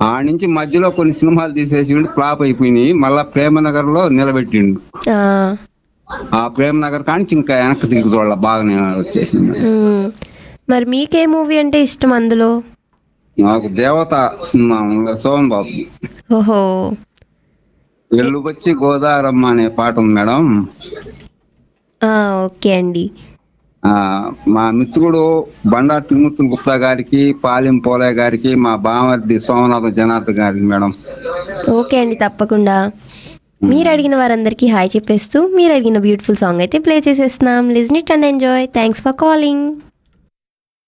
ఆ నుంచి మధ్యలో కొన్ని సినిమాలు తీసేసి ఫ్లాప్ అయిపోయినాయి మళ్ళా ప్రేమనగర్ లో నిలబెట్టిండు ఆ, ఆ ప్రేమనగర్ కానించి ఇంకా వెనక్కి తిరిగి చూడాల బాగానే వచ్చేసింది మ్మ్. మరి మీకే మూవీ అంటే ఇష్టం అందులో నాకు దేవత సినిమా ఉంది, సోమన్ బాబు ఓహో ఎల్లుకొచ్చి గోదావరమ్మ అనే పాట ఉంది మేడం ఆ, ఓకే అండి ఆ మా మిత్రుడు బండా తిరుమూర్తుల గుప్తా గారికి పాలెం పోలయ్య గారికి మా బామర్ది సోమనాథం జనార్దన్ గారికి మేడం ఓకే అండి తప్పకుండా మీరు అడిగిన వారందరికీ హాయ్ చెప్పేస్తూ మీరు అడిగిన బ్యూటిఫుల్ సాంగ్ అయితే ప్లే చేసేస్తున్నాం listen it and enjoy thanks for calling